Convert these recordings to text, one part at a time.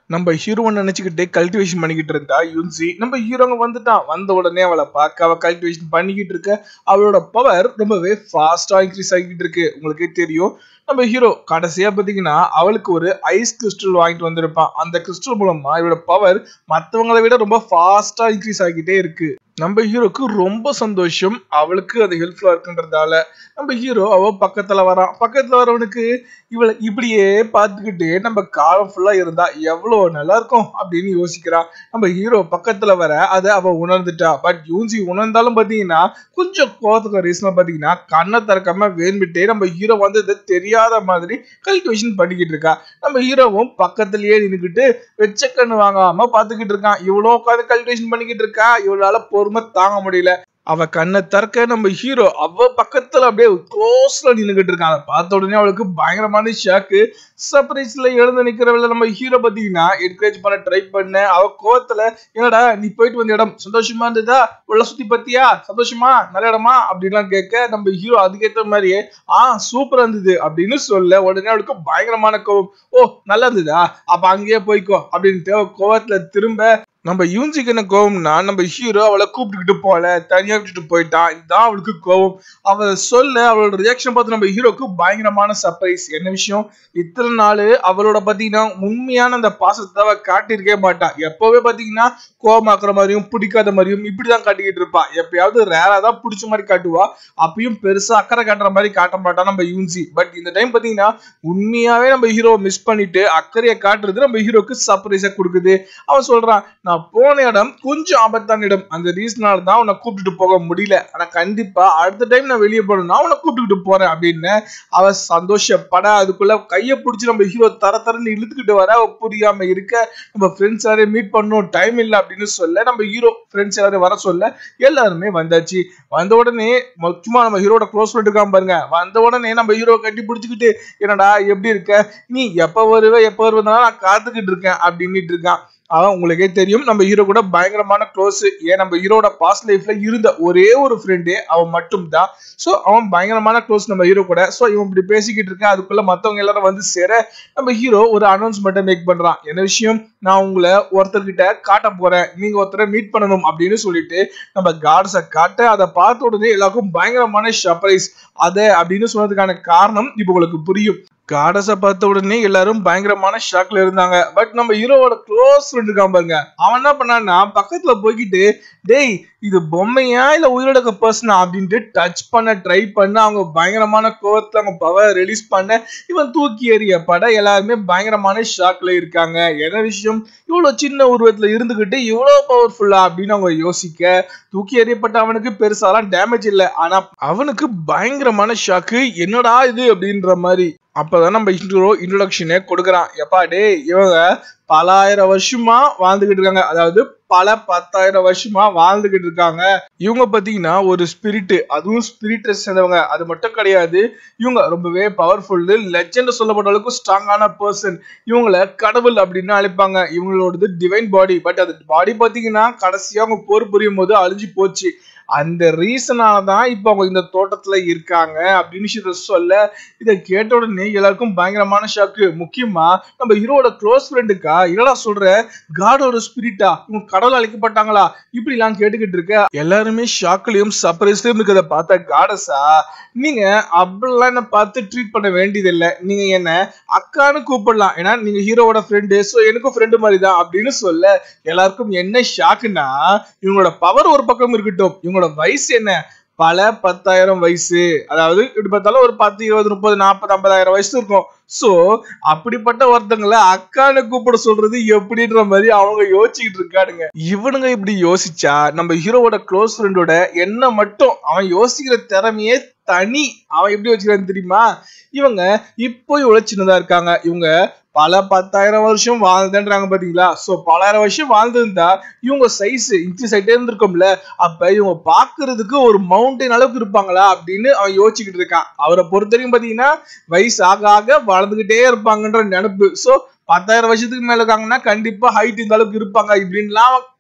நம்ம ஹீரோவை நினைச்சுக்கிட்டு கல்டிவேஷன் பண்ணிக்கிட்டு இருந்தா யுன்சி நம்ம ஹீரோங்க வந்துட்டான் வந்த உடனே அவளை பார்க்க அவ கல்டிவேஷன் பண்ணிக்கிட்டு இருக்க அவளோட பவர் ரொம்பவே ஃபாஸ்டா இன்க்ரீஸ் ஆகிட்டு இருக்கு உங்களுக்கே தெரியும் நம்ம ஹீரோ கடைசியா பாத்தீங்கன்னா அவளுக்கு ஒரு ஐஸ் கிறிஸ்டல் வாங்கிட்டு வந்திருப்பான் அந்த கிறிஸ்டல் மூலமா இவளோட பவர் மத்தவங்களை விட ரொம்ப ஃபாஸ்டா இன்க்ரீஸ் ஆகிட்டே இருக்கு நம்ம ஹீரோக்கு ரொம்ப சந்தோஷம் அவளுக்கு அது ஹெல்ப்ஃபுல்லா இருக்குன்றதால நம்ம ஹீரோ அவ பக்கத்துல வரான் பக்கத்துல வரவனுக்கு இவளை இப்படியே பார்த்துக்கிட்டு நம்ம காலம் ஃபுல்லா இருந்தா எவ்வளவு நல்லா இருக்கும் அப்படின்னு யோசிக்கிறான் நம்ம ஹீரோ பக்கத்துல வர அதை அவ உணர்ந்துட்டா பட் யூன்சி உணர்ந்தாலும் பாத்தீங்கன்னா கொஞ்சம் கோவத்துக்கு ரீசனா பாத்தீங்கன்னா கண்ணை திறக்காம வேண்பிட்டே நம்ம ஹீரோ வந்து இதை தெரியாத மாதிரி கல்டிவேஷன் பண்ணிக்கிட்டு இருக்கா நம்ம ஹீரோவும் பக்கத்துலயே நின்னுக்கிட்டு வெச்ச கண்ணு வாங்காம பாத்துக்கிட்டு இருக்கான் இவ்வளவு உட்காந்து கல்டிவேஷன் பண்ணிக்கிட்டு இருக்கா இவளால பொறுமை தாங்க முடியல அவ கண்ணை திறக்க நம்ம ஹீரோ அவ பக்கத்துல அப்படியே க்ளோஸ்ல நின்னுகிட்டு இருக்கான் அதை பார்த்த உடனே அவளுக்கு பயங்கரமான ஷாக்கு சர்ப்ரைஸ்ல எழுந்து நிக்கிறவள நம்ம ஹீரோ பாத்தீங்கன்னா என்கரேஜ் பண்ண ட்ரை பண்ண அவ கோவத்துல என்னடா நீ போயிட்டு வந்த இடம் சந்தோஷமா இருந்ததா உள்ள சுத்தி பத்தியா சந்தோஷமா நல்ல இடமா அப்படின்லாம் கேட்க நம்ம ஹீரோ அதுக்கேற்ற மாதிரியே ஆ சூப்பரா இருந்தது அப்படின்னு சொல்ல உடனே அவளுக்கு பயங்கரமான கோவம் ஓ நல்லா இருந்ததா அப்ப அங்கேயே போய்க்கோ அப்படின்ட்டு அவ கோவத்துல திரும்ப நம்ம யூன்சிக்கு என்ன கோவம்னா நம்ம ஹீரோ அவளை கூப்பிட்டுக்கிட்டு போல தனியா விட்டுட்டு போயிட்டான் இதுதான் அவளுக்கு கோவம் அவ சொல்ல அவளோட ரியாக்ஷன் பார்த்து நம்ம ஹீரோக்கு பயங்கரமான சர்ப்ரைஸ் என்ன விஷயம் இத்தனை நாள் அவளோட பாத்தீங்கன்னா உண்மையான அந்த பாசத்தை அவ காட்டியிருக்கே மாட்டா எப்பவே பாத்தீங்கன்னா கோவமாக்குற மாதிரியும் பிடிக்காத மாதிரியும் இப்படிதான் காட்டிக்கிட்டு இருப்பா எப்பயாவது ரேரா தான் பிடிச்ச மாதிரி காட்டுவா அப்பயும் பெருசா அக்கறை காட்டுற மாதிரி காட்ட மாட்டா நம்ம யூன்சி பட் இந்த டைம் பாத்தீங்கன்னா உண்மையாவே நம்ம ஹீரோவை மிஸ் பண்ணிட்டு அக்கறையை காட்டுறது நம்ம ஹீரோக்கு சர்ப்ரைஸா கொடுக்குது அவன் சொல்றான் நான் போன இடம் கொஞ்சம் ஆபத்தான இடம் அந்த ரீசனால தான் உன்னை கூப்பிட்டுட்டு போக முடியல ஆனா கண்டிப்பா அடுத்த டைம் நான் வெளியே போகணும்னா உன்னை கூப்பிட்டுக்கிட்டு போறேன் அப்படின்னு அவ சந்தோஷப்பட அதுக்குள்ள கையை பிடிச்சி நம்ம ஹீரோ தர தரன்னு இழுத்துக்கிட்டு வர அவ புரியாம இருக்க நம்ம ஃப்ரெண்ட்ஸ் எல்லாரையும் மீட் பண்ணணும் டைம் இல்லை அப்படின்னு சொல்ல நம்ம ஹீரோ ஃப்ரெண்ட்ஸ் எல்லாரும் வர சொல்ல எல்லாருமே வந்தாச்சு வந்த உடனே முக்கியமா நம்ம ஹீரோட க்ளோஸ் ஃப்ரெண்ட் இருக்கான் பாருங்க வந்த உடனே நம்ம ஹீரோ கட்டி பிடிச்சிக்கிட்டு என்னடா எப்படி இருக்க நீ எப்ப வருவ எப்ப வருவதுனால நான் காத்துக்கிட்டு இருக்கேன் அப்படின்னுட்டு இருக்கான் அவன் உங்களுக்கே தெரியும் நம்ம ஹீரோ கூட பயங்கரமான க்ளோஸ் ஏன் நம்ம ஹீரோட பாஸ்ட் லைஃப்ல இருந்த ஒரே ஒரு ஃப்ரெண்டே அவன் மட்டும் தான் ஸோ அவன் பயங்கரமான க்ளோஸ் நம்ம ஹீரோ கூட ஸோ இவன் இப்படி பேசிக்கிட்டு இருக்க அதுக்குள்ள மற்றவங்க எல்லாரும் வந்து சேர நம்ம ஹீரோ ஒரு அனௌன்ஸ்மெண்ட்டை மேக் பண்றான் என்ன விஷயம் நான் உங்களை ஒருத்தர்கிட்ட காட்ட போறேன் நீங்க ஒருத்தரை மீட் பண்ணணும் அப்படின்னு சொல்லிட்டு நம்ம கார்ட்ஸை காட்ட அதை பார்த்த உடனே எல்லாருக்கும் பயங்கரமான சர்ப்ரைஸ் அதை அப்படின்னு சொன்னதுக்கான காரணம் இப்போ உங்களுக்கு புரியும் காடஸை பார்த்த உடனே எல்லாரும் பயங்கரமான ஷாக்ல இருந்தாங்க பட் நம்ம ஹீரோவோட க்ளோஸ் ஃப்ரெண்ட் இருக்கான் பாருங்க அவன் என்ன பண்ணான்னா பக்கத்துல போய்கிட்டு டேய் இது பொம்மையா இல்ல உயிரோட பர்சனா அப்படின்ட்டு டச் பண்ண ட்ரை பண்ண அவங்க பயங்கரமான கோவத்துல அவங்க பவர் ரிலீஸ் பண்ண இவன் தூக்கி எறிய பட எல்லாருமே பயங்கரமான ஷாக்ல இருக்காங்க என்ன விஷயம் இவ்வளவு சின்ன உருவத்துல இருந்துகிட்டு இவ்வளவு பவர்ஃபுல்லா அப்படின்னு அவங்க யோசிக்க தூக்கி எறியப்பட்ட அவனுக்கு பெருசாலாம் டேமேஜ் இல்லை ஆனா அவனுக்கு பயங்கரமான ஷாக்கு என்னடா இது அப்படின்ற மாதிரி அப்பதான் நம்ம இன்ட்ரோ இன்ட்ரோடக்ஷனே கொடுக்குறான் எப்பா டே இவங்க பல ஆயிரம் வருஷமா வாழ்ந்துகிட்டு இருக்காங்க அதாவது பல பத்தாயிரம் வருஷமா வாழ்ந்துகிட்டு இருக்காங்க இவங்க பாத்தீங்கன்னா ஒரு ஸ்பிரிட் அதுவும் ஸ்பிரிட்டை சேர்ந்தவங்க அது மட்டும் கிடையாது இவங்க ரொம்பவே பவர்ஃபுல் லெஜெண்ட் சொல்லப்பட்ட அளவுக்கு ஸ்ட்ராங்கான பர்சன் இவங்கள கடவுள் அப்படின்னு அழைப்பாங்க இவங்களோடது டிவைன் பாடி பட் அது பாடி பாத்தீங்கன்னா கடைசியா அவங்க போர் புரியும் போது அழிஞ்சு போச்சு அந்த ரீசனால தான் இப்போ அவங்க இந்த தோட்டத்துல இருக்காங்க அப்படின்னு விஷயத்த சொல்ல இதை கேட்ட உடனே எல்லாருக்கும் பயங்கரமான ஷாக்கு முக்கியமா நம்ம ஹீரோட க்ளோஸ் ஃப்ரெண்டுக்கா என்னடா சொல்ற காடோட ஸ்பிரிட்டா இவங்க கடவுள் அழைக்கப்பட்டாங்களா இப்படி எல்லாம் கேட்டுக்கிட்டு இருக்க எல்லாருமே ஷாக்லயும் சர்ப்ரைஸ்லயும் இருக்கிறத பார்த்த காடஸா நீங்க அப்படிலாம் என்ன பார்த்து ட்ரீட் பண்ண வேண்டியதில்லை நீங்க என்ன அக்கான்னு கூப்பிடலாம் ஏன்னா நீங்க ஹீரோவோட ஃப்ரெண்டு ஸோ எனக்கும் ஃப்ரெண்டு மாதிரி தான் அப்படின்னு சொல்ல எல்லாருக்கும் என்ன ஷாக்குன்னா இவங்களோட பவர் ஒரு பக்கம் இருக்கட்டும் இவங்களோட வயசு என்ன பல பத்தாயிரம் வயசு அதாவது இப்படி பார்த்தாலும் ஒரு பத்து இருபது முப்பது நாற்பது ஐம்பதாயிரம் வயசு இருக்கும் சோ அப்படிப்பட்ட ஒருத்தங்களை அக்கான்னு கூப்பிட சொல்றது எப்படின்ற மாதிரி அவங்க யோசிச்சுக்கிட்டு இருக்கானுங்க இவனுங்க இப்படி யோசிச்சா நம்ம ஹீரோவோட க்ளோஸ் ஃப்ரெண்டோட என்ன மட்டும் அவன் யோசிக்கிற திறமையே தனி அவன் எப்படி வச்சுக்கிறான்னு தெரியுமா இவங்க இப்போ இவ்வளவு சின்னதா இருக்காங்க இவங்க பல பத்தாயிரம் வருஷம் வாழ்ந்தேன்றாங்க பாத்தீங்களா சோ பலாயிரம் வருஷம் வாழ்ந்திருந்தா இவங்க சைஸ் இன்க்ரீஸ் ஆயிட்டே இருந்திருக்கும்ல அப்ப இவங்க பாக்குறதுக்கு ஒரு மவுண்டைன் அளவுக்கு இருப்பாங்களா அப்படின்னு அவன் யோசிச்சுக்கிட்டு இருக்கான் அவரை பொறுத்த வரைக்கும் பாத்தீங்கன்னா வயசு ஆக ஆக வளர்ந்துகிட்டே இருப்பாங்கன்ற நினைப்பு சோ பத்தாயிரம் வருஷத்துக்கு மேல இருக்காங்கன்னா கண்டிப்பா ஹைட் இந்த அளவுக்கு இருப்பாங்க இப்படின்லாம்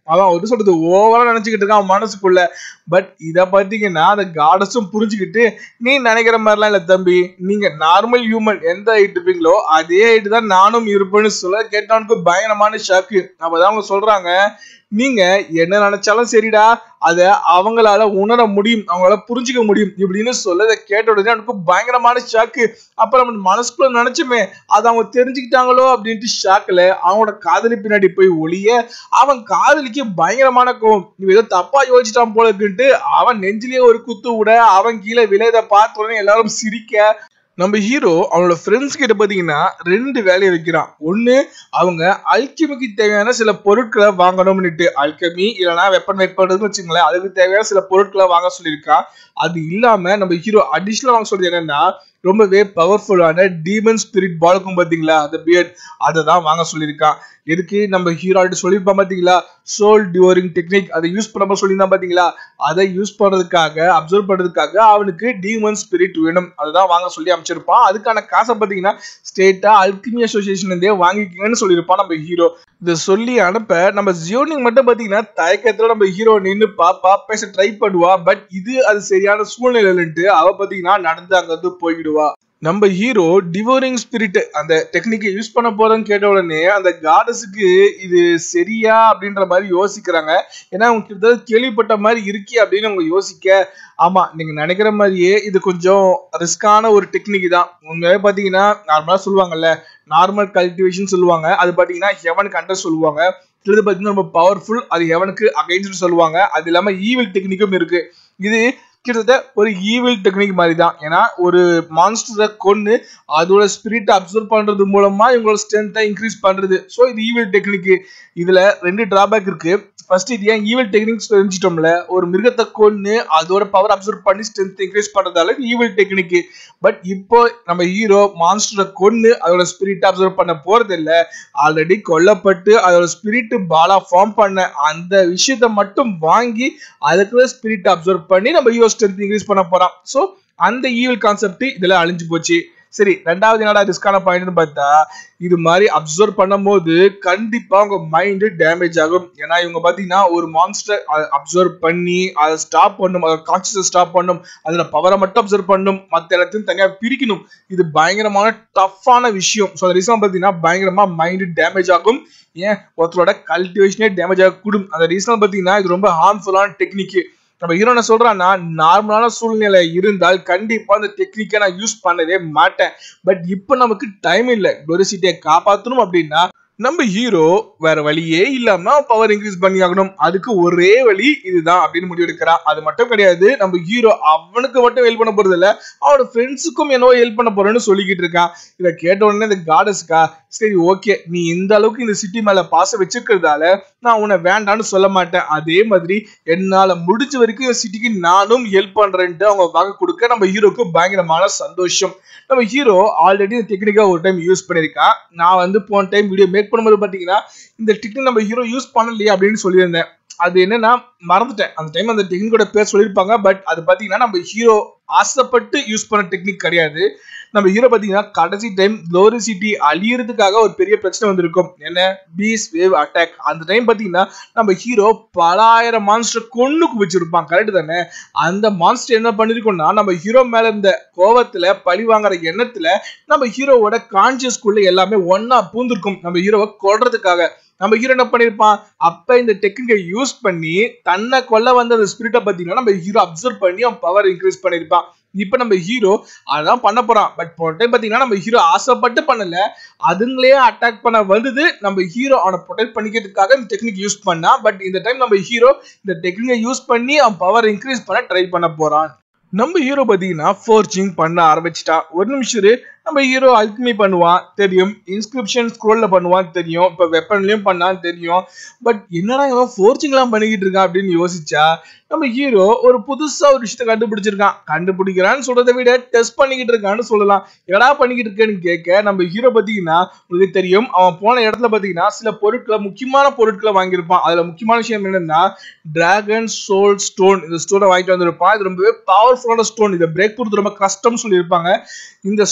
அவன் ஒரு சொல்றது ஓவரா நினைச்சுக்கிட்டு இருக்கான் மனசுக்குள்ள பட் இத பாத்தீங்கன்னா அந்த காடஸும் புரிஞ்சுக்கிட்டு நீ நினைக்கிற மாதிரிலாம் இல்ல தம்பி நீங்க நார்மல் ஹியூமன் எந்த ஹைட் இருப்பீங்களோ அதே ஹைட் தான் நானும் இருப்பேன்னு சொல்ல கேட்டவனுக்கு பயங்கரமான ஷாக்கு அப்பதான் அவங்க சொல்றாங்க நீங்க என்ன நினைச்சாலும் சரிடா அத அவங்களால உணர முடியும் அவங்களால புரிஞ்சுக்க முடியும் இப்படின்னு சொல்ல இதை கேட்ட உடனே எனக்கு பயங்கரமான ஷாக்கு அப்ப நம்ம மனசுக்குள்ள நினைச்சுமே அதை அவங்க தெரிஞ்சுக்கிட்டாங்களோ அப்படின்ட்டு ஷாக்குல அவனோட காதலி பின்னாடி போய் ஒளிய அவன் காதலிக்கு பயங்கரமான கோவம் இவன் ஏதோ தப்பா யோசிச்சிட்டான் போல இருக்குன்ட்டு அவன் நெஞ்சிலேயே ஒரு குத்து விட அவன் கீழே விளையத பார்த்த உடனே எல்லாரும் சிரிக்க நம்ம ஹீரோ அவனோட ஃப்ரெண்ட்ஸ் கிட்ட பாத்தீங்கன்னா ரெண்டு வேலையை வைக்கிறான் ஒண்ணு அவங்க அல்கெமிக்கு தேவையான சில பொருட்களை வாங்கணும்னுட்டு அல்கெமி இல்லைன்னா வெப்பன் மேக் பண்றதுன்னு வச்சுங்களேன் அதுக்கு தேவையான சில பொருட்களை வாங்க சொல்லியிருக்கான் அது இல்லாம நம்ம ஹீரோ அடிஷனலா வாங்க சொல்றது என்னன்னா ரொம்பவே பவர்ஃபுல்லான டீமன் ஸ்பிரிட் பால்க்கும் பாத்தீங்களா அந்த பியர்ட் அதை தான் வாங்க சொல்லியிருக்கான் எதுக்கு நம்ம ஹீரோட்டு சொல்லியிருப்பான் பாத்தீங்களா சோல் டியூரிங் டெக்னிக் அதை யூஸ் பண்ண சொல்லியிருந்தான் பாத்தீங்களா அதை யூஸ் பண்றதுக்காக அப்சர்வ் பண்றதுக்காக அவனுக்கு டீமன் ஸ்பிரிட் வேணும் அதுதான் வாங்க சொல்லி அமைச்சிருப்பான் அதுக்கான காசை பாத்தீங்கன்னா ஸ்டேட்டா அல்கிமி அசோசியேஷன் இருந்தே வாங்கிக்கங்கன்னு சொல்லியிருப்பான் நம்ம ஹீரோ இதை சொல்லி அனுப்ப நம்ம ஜியோனிங் மட்டும் பாத்தீங்கன்னா தயக்கத்துல நம்ம ஹீரோ நின்று பாப்பா பேச ட்ரை பண்ணுவா பட் இது அது சரியான சூழ்நிலைன்ட்டு அவ பாத்தீங்கன்னா நடந்து அங்க இருந்து போயிடுவா நம்ம ஹீரோ டிவோரிங் ஸ்பிரிட் அந்த டெக்னிக்கை யூஸ் பண்ண போறோம்னு கேட்ட உடனே அந்த காடஸுக்கு இது சரியா அப்படின்ற மாதிரி யோசிக்கிறாங்க ஏன்னா அவங்க கிட்டத்தட்ட கேள்விப்பட்ட மாதிரி இருக்கே அப்படின்னு அவங்க யோசிக்க ஆமா நீங்க நினைக்கிற மாதிரியே இது கொஞ்சம் ரிஸ்கான ஒரு டெக்னிக் தான் உண்மையாவே பாத்தீங்கன்னா நார்மலா சொல்லுவாங்கல்ல நார்மல் கல்டிவேஷன் சொல்லுவாங்க அது பாத்தீங்கன்னா ஹெவனுக்கு அண்டர் சொல்லுவாங்க இது பாத்தீங்கன்னா ரொம்ப பவர்ஃபுல் அது ஹெவனுக்கு அகைன்ஸ்ட் சொல்லுவாங்க அது இல்லாம ஈவில் டெக்னிக்கும் இருக்கு இது கிட்டத்தட்ட ஒரு ஈவில் டெக்னிக் மாதிரி தான் ஏன்னா ஒரு மான்ஸ்டரை கொண்டு அதோட ஸ்பிரிட் அப்சர்வ் பண்றது மூலமா இவங்களோட ஸ்ட்ரென்த்தை இன்க்ரீஸ் பண்றது ஸோ இது ஈவில் டெக்னிக் இதுல ரெண்டு டிராபேக் இருக்கு ஃபர்ஸ்ட் இது ஏன் ஈவில் டெக்னிக்ஸ் தெரிஞ்சிட்டோம்ல ஒரு மிருகத்தை கொண்டு அதோட பவர் அப்சர்வ் பண்ணி ஸ்ட்ரென்த் இன்க்ரீஸ் பண்றதால ஈவில் டெக்னிக் பட் இப்போ நம்ம ஹீரோ மான்ஸ்டரை கொண்டு அதோட ஸ்பிரிட் அப்சர்வ் பண்ண போறது இல்ல ஆல்ரெடி கொல்லப்பட்டு அதோட ஸ்பிரிட் பாலா ஃபார்ம் பண்ண அந்த விஷயத்த மட்டும் வாங்கி அதுக்குள்ள ஸ்பிரிட் அப்சர்வ் பண்ணி நம்ம ஹீரோ ஸ்ட்ரென்த் இன்க்ரீஸ் பண்ண போறோம் ஸோ அந்த ஈவில் கான்செப்ட் இதுல அழிஞ்சு போச்சு சரி ரெண்டாவது என்னடா ரிஸ்கான பாயிண்ட்னு பார்த்தா இது மாதிரி அப்சர்வ் பண்ணும்போது கண்டிப்பா உங்க மைண்ட் டேமேஜ் ஆகும் ஏன்னா இவங்க பாத்தீங்கன்னா ஒரு மான்ஸ்டர் அப்சர்வ் பண்ணி அதை ஸ்டாப் பண்ணும் அதை கான்சியஸ் ஸ்டாப் பண்ணும் அதுல பவரை மட்டும் அப்சர்வ் பண்ணும் மத்த எல்லாத்தையும் தனியா பிரிக்கணும் இது பயங்கரமான டஃப்பான விஷயம் ஸோ அந்த ரீசன் பாத்தீங்கன்னா பயங்கரமா மைண்ட் டேமேஜ் ஆகும் ஏன் ஒருத்தரோட கல்டிவேஷனே டேமேஜ் ஆகக்கூடும் அந்த ரீசன் பாத்தீங்கன்னா இது ரொம்ப ஹார்ம்ஃபுல்லான டெக்னிக் நம்ம ஹீரோ என்ன சொல்றான்னா நார்மலான சூழ்நிலை இருந்தால் கண்டிப்பா அந்த டெக்னிக்கை நான் யூஸ் பண்ணவே மாட்டேன் பட் இப்போ நமக்கு டைம் இல்லை குளோரிசிட்டியை காப்பாற்றணும் அப்படின்னா நம்ம ஹீரோ வேற வழியே இல்லாம பவர் இன்க்ரீஸ் பண்ணி ஆகணும் அதுக்கு ஒரே வழி இதுதான் அப்படின்னு முடிவு எடுக்கிறான் அது மட்டும் கிடையாது நம்ம ஹீரோ அவனுக்கு மட்டும் ஹெல்ப் பண்ண போறது இல்ல அவனோட ஃப்ரெண்ட்ஸுக்கும் என்னவோ ஹெல்ப் பண்ண போறேன்னு சொல்லிக்கிட்டு இருக்கான் இதை கேட்ட உடனே இந்த காடஸ்க்கா சரி ஓகே நீ இந்த அளவுக்கு இந்த சிட்டி மேல பாச வச்சிருக்கிறதால நான் உன்னை வேண்டான்னு சொல்ல மாட்டேன் அதே மாதிரி என்னால முடிஞ்ச வரைக்கும் இந்த சிட்டிக்கு நானும் ஹெல்ப் பண்றேன்ட்டு அவங்க வாங்க கொடுக்க நம்ம ஹீரோக்கு பயங்கரமான சந்தோஷம் நம்ம ஹீரோ ஆல்ரெடி இந்த டெக்னிக்கா ஒரு டைம் யூஸ் பண்ணியிருக்கான் நான் வந்து போன டைம் வீடியோ மேக் பண்ணும்போது பாத்தீங்கன்னா இந்த டெக்னிக் நம்ம ஹீரோ யூஸ் பண்ணலையே அப்படின்னு சொல்லியிருந்தேன் அது என்னன்னா மறந்துட்டேன் அந்த டைம் அந்த டெக்னிக்கோட பேர் சொல்லியிருப்பாங்க பட் அது பாத்தீங்கன்னா நம்ம ஹீரோ ஆசைப்பட்டு யூஸ் பண்ண டெக்னிக் கிடையாது நம்ம ஹீரோ பாத்தீங்கன்னா கடைசி டைம் குளோரிசிட்டி அழியறதுக்காக ஒரு பெரிய பிரச்சனை வந்திருக்கும் என்ன பீஸ் வேவ் அட்டாக் அந்த டைம் பாத்தீங்கன்னா நம்ம ஹீரோ பலாயிரம் மான்ஸ்டர் கொண்டு குவிச்சிருப்பான் கரெக்ட் தானே அந்த மான்ஸ்டர் என்ன பண்ணிருக்கோம்னா நம்ம ஹீரோ மேல இருந்த கோவத்துல பழி வாங்குற எண்ணத்துல நம்ம ஹீரோவோட கான்சியஸ்குள்ள எல்லாமே ஒன்னா பூந்திருக்கும் நம்ம ஹீரோவை கொல்றதுக்காக நம்ம ஹீரோ என்ன பண்ணிருப்பான் அப்ப இந்த டெக்னிக்கை யூஸ் பண்ணி தன்னை கொல்ல வந்த அந்த ஸ்பிரிட்டை பார்த்தீங்கன்னா நம்ம ஹீரோ அப்சர்வ் பண்ணி அவன் பவர் இன்க்ரீஸ் பண்ணிருப்பான் இப்ப நம்ம ஹீரோ அதான் பண்ண போறான் பட் போன டைம் பாத்தீங்கன்னா நம்ம ஹீரோ ஆசைப்பட்டு பண்ணல அதுங்களே அட்டாக் பண்ண வந்தது நம்ம ஹீரோ அவனை ப்ரொடெக்ட் பண்ணிக்கிறதுக்காக இந்த டெக்னிக் யூஸ் பண்ணா பட் இந்த டைம் நம்ம ஹீரோ இந்த டெக்னிக்கை யூஸ் பண்ணி அவன் பவர் இன்க்ரீஸ் பண்ண ட்ரை பண்ண போறான் நம்ம ஹீரோ பாத்தீங்கன்னா ஃபோர்ஜிங் பண்ண ஆரம்பிச்சிட்டான் ஒரு நிமிஷம் இரு. நம்ம ஹீரோ அல்கமி பண்ணுவான் தெரியும் இன்ஸ்கிரிப்ஷன் ஸ்க்ரோல்ல பண்ணுவான் தெரியும் இப்ப வெப்பன்லயும் பண்ணான்னு தெரியும் பட் என்னடா இவன் ஃபோர்ஜிங்லாம் பண்ணிக்கிட்டு இருக்கான் அப்படின்னு யோசிச்சா நம்ம ஹீரோ ஒரு புதுசா ஒரு விஷயத்த கண்டுபிடிச்சிருக்கான் கண்டுபிடிக்கிறான்னு சொல்றதை விட டெஸ்ட் பண்ணிக்கிட்டு இருக்கான்னு சொல்லலாம் என்னடா பண்ணிக்கிட்டு இருக்கேன்னு கேட்க நம்ம ஹீரோ பாத்தீங்கன்னா உங்களுக்கு தெரியும் அவன் போன இடத்துல பாத்தீங்கன்னா சில பொருட்களை முக்கியமான பொருட்களை வாங்கியிருப்பான் அதுல முக்கியமான விஷயம் என்னன்னா டிராகன் சோல் ஸ்டோன் இந்த ஸ்டோனை வாங்கிட்டு வந்திருப்பான் இது ரொம்பவே பவர்ஃபுல்லான ஸ்டோன் இதை பிரேக் பண்ணுறது ரொம்ப கஷ்டம்னு சொல்லியிருப்பாங்க இந்த ஸ்டோன் நம்ம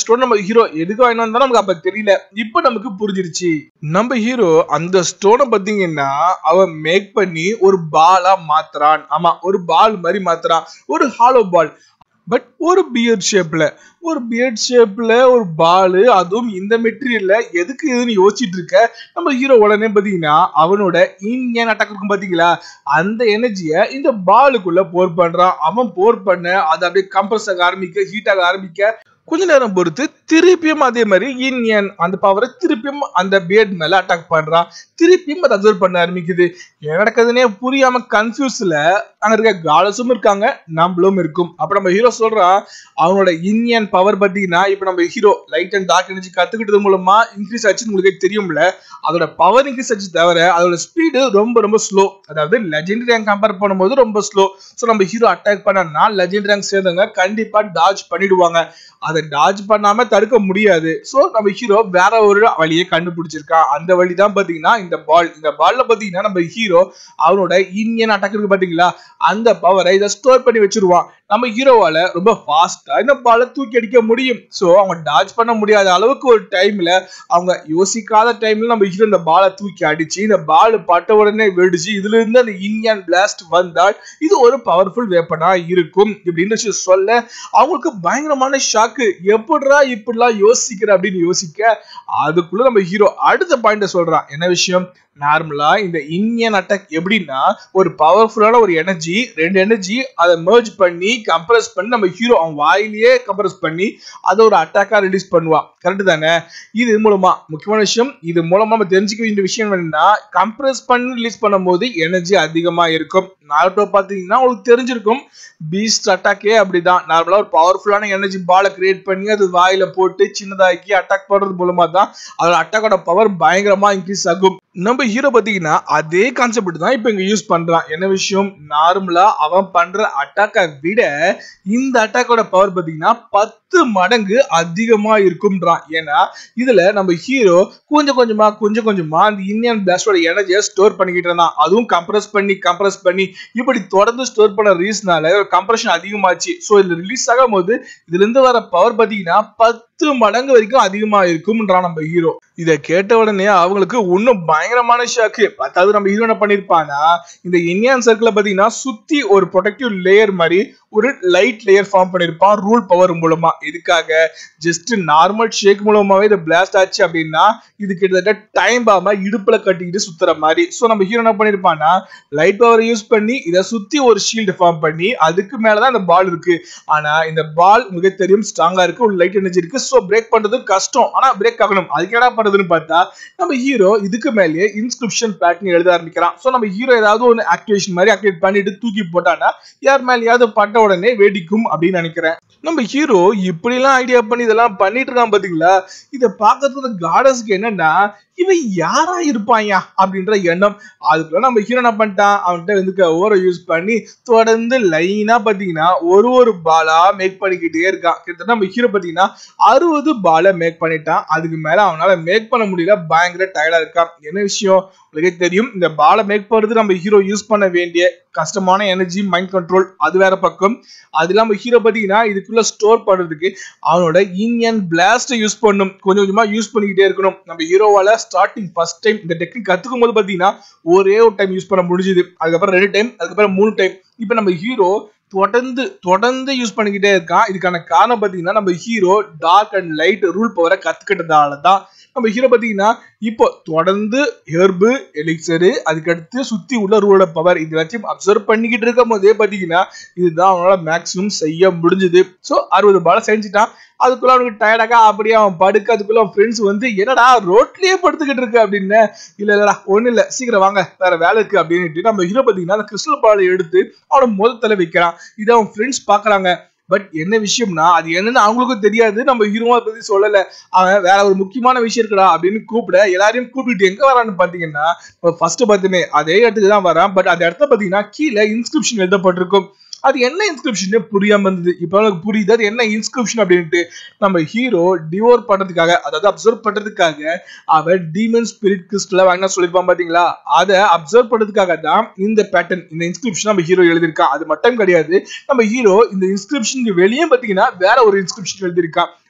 ஹீரோ எதுக்கு வாங்கி வந்தா நமக்கு அப்ப தெரியல இப்ப நமக்கு புரிஞ்சிருச்சு நம்ம ஹீரோ அந்த ஸ்டோனை பாத்தீங்கன்னா அவன் மேக் பண்ணி ஒரு பாலா மாத்துறான் ஆமா ஒரு பால் மாதிரி மாத்துறான் ஒரு ஹாலோ பால் பட் ஒரு பியர்ட் ஷேப்ல ஒரு பியர்ட் ஷேப்ல ஒரு பால் அதுவும் இந்த மெட்டீரியல்ல எதுக்கு இதுன்னு யோசிச்சுட்டு இருக்க நம்ம ஹீரோ உடனே பாத்தீங்கன்னா அவனோட இன்யன் அட்டாக் இருக்கும் பாத்தீங்களா அந்த எனர்ஜியை இந்த பாலுக்குள்ள போர் பண்றான் அவன் போர் பண்ண அது அப்படியே கம்ப்ரஸ் ஆக ஆரம்பிக்க ஹீட் ஆக ஆரம்பிக்க கொஞ்ச நேரம் பொறுத்து திருப்பியும் அதே மாதிரி இன்யன் அந்த பவரை திருப்பியும் அந்த பியர்ட் மேல அட்டாக் பண்றான் திருப்பியும் அதை அப்சர்வ் பண்ண ஆரம்பிக்குது என்ன நடக்குதுன்னே புரியாம கன்ஃபியூஸ்ல அங்க இருக்க காலஸும் இருக்காங்க நம்மளும் இருக்கும் அப்ப நம்ம ஹீரோ சொல்றான் அவனோட இன்யன் பவர் பாத்தீங்கன்னா இப்ப நம்ம hero light and dark energy கத்துக்கிட்டது மூலமா இன்க்ரீஸ் ஆச்சு உங்களுக்கு தெரியும்ல அதோட பவர் இன்க்ரீஸ் ஆச்சு தவிர அதோட ஸ்பீடு ரொம்ப ரொம்ப ஸ்லோ அதாவது லெஜெண்டரி ரேங்க் கம்பேர் பண்ணும்போது ரொம்ப ஸ்லோ ஸோ நம்ம ஹீரோ அட்டாக் பண்ணா லெஜெண்டரி ரேங்க் சேர்ந்தவங்க கண்டிப்பா டாஜ் பண்ணிடுவாங்க அதை டாஜ் பண்ணாம தடுக்க முடியாது ஸோ நம்ம ஹீரோ வேற ஒரு வழியை கண்டுபிடிச்சிருக்கான் அந்த வழி தான் பாத்தீங்கன்னா இந்த பால் இந்த பால்ல பாத்தீங்கன்னா நம்ம ஹீரோ அவனோட இந்தியன் அட்டாக் இருக்கு பாத்தீங்களா அந்த பவரை இதை ஸ்டோர் பண்ணி வச்சிருவான் நம்ம ஹீரோவால ரொம்ப ஃபாஸ்டா இந்த பாலை தூக்கி அடிக்க முடியும் ஸோ அவங்க டாஜ் பண்ண முடியாத அளவுக்கு ஒரு டைம்ல அவங்க யோசிக்காத டைம்ல நம்ம ஹீரோ இந்த பாலை தூக்கி அடிச்சு இந்த பால் பட்ட உடனே வெடிச்சு இதுல இருந்து அந்த இந்தியன் பிளாஸ்ட் வந்தால் இது ஒரு பவர்ஃபுல் வெப்பனா இருக்கும் இப்படின்னு விஷயம் சொல்ல அவங்களுக்கு பயங்கரமான ஷாக்கு எப்படிடா இப்படிலாம் யோசிக்கிற அப்படின்னு யோசிக்க அதுக்குள்ள நம்ம ஹீரோ அடுத்த பாயிண்ட சொல்றான் என்ன விஷயம் நார்மலா இந்த இந்தியன் அட்டாக் எப்படின்னா ஒரு பவர்ஃபுல்லான ஒரு எனர்ஜி ரெண்டு எனர்ஜி அதை merge பண்ணி கம்ப்ரஸ் பண்ணி நம்ம ஹீரோ அவன் வாயிலேயே கம்ப்ரஸ் பண்ணி அதை ஒரு அட்டாக்கா ரிலீஸ் பண்ணுவான் கரெக்ட் தானே இது மூலமா முக்கியமான விஷயம் இது மூலமா நம்ம தெரிஞ்சுக்க வேண்டிய விஷயம் என்னன்னா கம்ப்ரஸ் பண்ணி ரிலீஸ் பண்ணும்போது எனர்ஜி அதிகமா இருக்கும் நார்மலா பாத்தீங்கன்னா உங்களுக்கு தெரிஞ்சிருக்கும் பீஸ்ட் அட்டாக்கே அப்படிதான் நார்மலா ஒரு பவர்ஃபுல்லான எனர்ஜி பாலை கிரியேட் பண்ணி அது வாயில போட்டு சின்னதாக்கி அட்டாக் பண்றது மூலமா தான் அதோட அட்டாக்கோட பவர் பயங்கரமா இன்க்ரீஸ் ஆகும் நம்ம ஹீரோ பாத்தீங்கன்னா அதே கான்செப்ட் தான் இப்போ இங்க யூஸ் பண்றான் என்ன விஷயம் நார்மலா அவன் பண்ற அட்டாக்கை விட இந்த அட்டாக்கோட பவர் பாத்தீங்கன்னா பத்து மடங்கு அதிகமா இருக்கும்ன்றான் ஏன்னா இதுல நம்ம ஹீரோ கொஞ்சம் கொஞ்சமா கொஞ்சம் கொஞ்சமா அந்த இந்தியன் பிளாஸ்டோட எனர்ஜியை ஸ்டோர் பண்ணிக்கிட்டு இருந்தான் அதுவும் கம்ப்ரஸ் பண்ணி கம்ப்ரஸ் பண்ணி இப்படி தொடர்ந்து ஸ்டோர் பண்ண ரீஸ்னால கம்ப்ரஷன் அதிகமாச்சு ஸோ இதுல ரிலீஸ் ஆகும் போது இதுல இருந்து வர பவர் பாத்தீங்கன்னா பத்து மடங்கு வரைக்கும் அதிகமா இருக்கும்ன்றான் நம்ம ஹீரோ இதை கேட்ட உடனே அவங்களுக்கு இன்னும் பயங்கரமான ஷாக்கு அதாவது நம்ம ஹீரோ என்ன பண்ணிருப்பானா இந்த இந்தியன் சர்க்கிள பாத்தீங்கன்னா சுத்தி ஒரு ப்ரொடெக்டிவ் லேயர் மாதிரி ஒரு லைட் லேயர் ஃபார்ம் பண்ணிருப்பான் ரூல் பவர் மூலமா இதுக்காக ஜஸ்ட் நார்மல் ஷேக் மூலமாவே இது பிளாஸ்ட் ஆச்சு அப்படின்னா இது கிட்டத்தட்ட டைம் பாம இடுப்புல கட்டிக்கிட்டு சுத்துற மாதிரி ஸோ நம்ம ஹீரோ என்ன பண்ணிருப்பான்னா லைட் பவர் யூஸ் பண்ணி இதை சுத்தி ஒரு ஷீல்டு ஃபார்ம் பண்ணி அதுக்கு மேலதான் இந்த பால் இருக்கு ஆனா இந்த பால் உங்களுக்கு தெரியும் ஸ்ட்ராங்கா இருக்கு ஒரு லைட் எனர்ஜி இருக்கு ஸோ பிரேக் பண்றது கஷ்டம் ஆனா பிரேக் ஆகணும் அதுக்கு என்ன பண்றதுன்னு பார்த்தா நம்ம ஹீரோ இதுக்கு மேலேயே இன்ஸ்கிரிப்ஷன் பேட்டர்ன் எழுத ஆரம்பிக்கிறான் ஸோ நம்ம ஹீரோ ஏதாவது ஒரு ஆக்டிவேஷன் மாதிரி ஆக்டிவேட் பண்ணிட்டு தூக்கி போட்டானா யார் மேலேயாவது பட்ட உடனே வெடிக்கும் அப்படின்னு நினைக்கிறேன் நம்ம ஹீரோ இப்படிலாம் ஐடியா பண்ணி இதெல்லாம் பண்ணிட்டு இருக்கான் பாத்தீங்களா இதை பார்க்கறதுக்கு காடஸ்க்கு என்னன்னா இவன் யாரா இருப்பாயா அப்படின்ற எண்ணம் அதுக்குள்ள நம்ம ஹீரோ என்ன பண்ணிட்டான் அவன்கிட்ட வந்து ஓரை யூஸ் பண்ணி தொடர்ந்து லைனா பாத்தீங்கன்னா ஒரு ஒரு பாலா மேக் பண்ணிக்கிட்டே இருக்கான் கிட்டத்தட்ட நம்ம ஹீரோ பாத்தீங்கன்னா அறுபது பாலை மேக் பண்ணிட்டான் அதுக்கு மேல அவனால மேக் பண்ண முடியல பயங்கர டயர்டா இருக்கான் என்ன விஷயம் உங்களுக்கே தெரியும் இந்த பாலை மேக் பண்றது நம்ம ஹீரோ யூஸ் பண்ண வேண்டிய கஷ்டமான எனர்ஜி மைண்ட் கண்ட்ரோல் அது வேற பக்கம் அது இல்லாம ஹீரோ பாத்தீங்கன்னா இதுக்குள்ள ஸ்டோர் பண்றதுக்கு அவனோட இந்தியன் பிளாஸ்ட் யூஸ் பண்ணும் கொஞ்சம் கொஞ்சமா யூஸ் பண்ணிக்கிட்டே இருக்கணும் நம்ம ஹீரோவால ஸ்டார்டிங் ஃபர்ஸ்ட் டைம் இந்த டெக்னிக் கத்துக்கும் போது பாத்தீங்கன்னா ஒரே ஒரு டைம் யூஸ் பண்ண முடிஞ்சுது அதுக்கப்புறம் ரெண்டு டைம் அதுக்கப்புறம் மூணு டைம் இப்போ நம்ம ஹீரோ தொடர்ந்து தொடர்ந்து யூஸ் பண்ணிக்கிட்டே இருக்கான் இதுக்கான காரணம் பாத்தீங்கன்னா நம்ம hero dark and light rule பவரை கத்துக்கிட்டதால தான் நம்ம ஹீரோ பாத்தீங்கன்னா இப்போ தொடர்ந்து ஹெர்பு எலிக்சரு அதுக்கடுத்து சுத்தி உள்ள ரூலோட பவர் இது எல்லாத்தையும் அப்சர்வ் பண்ணிக்கிட்டு இருக்கும் போதே பாத்தீங்கன்னா இதுதான் அவனால மேக்ஸிமம் செய்ய முடிஞ்சது ஸோ அறுபது பால செஞ்சுட்டான் அதுக்குள்ள அவனுக்கு டயர்டாக அப்படியே அவன் படுக்க அதுக்குள்ள அவன் ஃப்ரெண்ட்ஸ் வந்து என்னடா ரோட்லயே படுத்துக்கிட்டு இருக்கு அப்படின்னு இல்ல இல்லடா ஒண்ணு இல்ல சீக்கிரம் வாங்க வேற வேலை இருக்கு அப்படின்ட்டு நம்ம ஹீரோ பாத்தீங்கன்னா அந்த கிறிஸ்டல் பாலை எடுத்து அவனை முதல்ல வைக்கிறான் இதை அவன் ஃப்ரெண்ட்ஸ் பாக்குறாங்க பட் என்ன விஷயம்னா அது என்னன்னு அவங்களுக்கும் தெரியாது நம்ம ஹீரோவை பத்தி சொல்லல அவன் வேற ஒரு முக்கியமான விஷயம் இருக்குடா அப்படின்னு கூப்பிட எல்லாரையும் கூப்பிட்டு எங்க வரான்னு பாத்தீங்கன்னா ஃபர்ஸ்ட் பார்த்துமே அதே இடத்துக்கு தான் வரான் பட் அந்த இடத்துல பாத்தீங்கன்னா கீழே இன்ஸ்கிரிப்ஷன் எழுதப்பட்டிருக்கும் அது என்ன இன்ஸ்கிரிப்ஷன் புரியாம இருந்தது இப்போ எனக்கு புரியுது அது என்ன இன்ஸ்கிரிப்ஷன் அப்படின்ட்டு நம்ம ஹீரோ டிவோர் பண்றதுக்காக அதாவது அப்சர்வ் பண்றதுக்காக அவன் டீமன் ஸ்பிரிட் கிறிஸ்டல வாங்கினா சொல்லியிருப்பான் பாத்தீங்களா அதை அப்சர்வ் பண்றதுக்காக தான் இந்த பேட்டர்ன் இந்த இன்ஸ்கிரிப்ஷன் நம்ம ஹீரோ எழுதியிருக்கான் அது மட்டும் கிடையாது நம்ம ஹீரோ இந்த இன்ஸ்கிரிப்ஷனுக்கு வெளியே பாத்தீங்கன்னா வேற ஒரு இன்ஸ்கிரிப்ஷன் எழுதியிருக்கான்